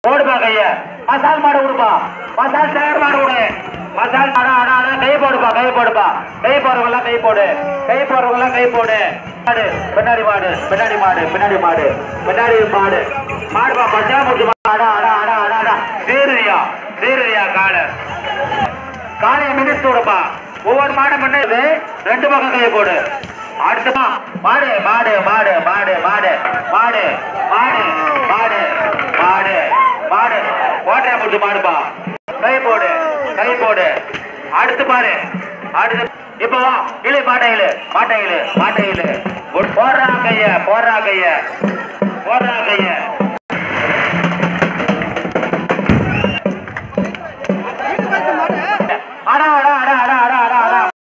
போடுப்பா கைய மசால் மாடு விடுப்பா மசால் சேர் மாடு விடு மசால் அடா அடா அடா கை போடுப்பா கை போடுப்பா கை போடுறவங்களாம் கை போடு கை போடுறவங்களாம் கை போடு மாடு பின்னாடி மாடு பின்னாடி மாடு பின்னாடி மாடு பின்னாடி மாடு மாடுப்பா பச்சா முட்டு அடா அடா அடா அடா அடா சீருரியா சீருரியா காலை காலையை மிதித்து விடுப்பா ஒவ்வொரு மாடு முன்னது ரெண்டு பக்கம் கையை போடு அடுத்தமா மாடு மாடு மாடு மாடு மாடு மாடு மாடு மாடு மாடு மாடு ஓட்டையா போட்டு மாடுப்பா கை போடு கை போடு அடுத்து பாரு அடுத்து இப்போ வா இழு மாட்டை இழு மாட்டை இழு மாட்டை இழு போடுறா கைய போடுறா கைய போடுறா கைய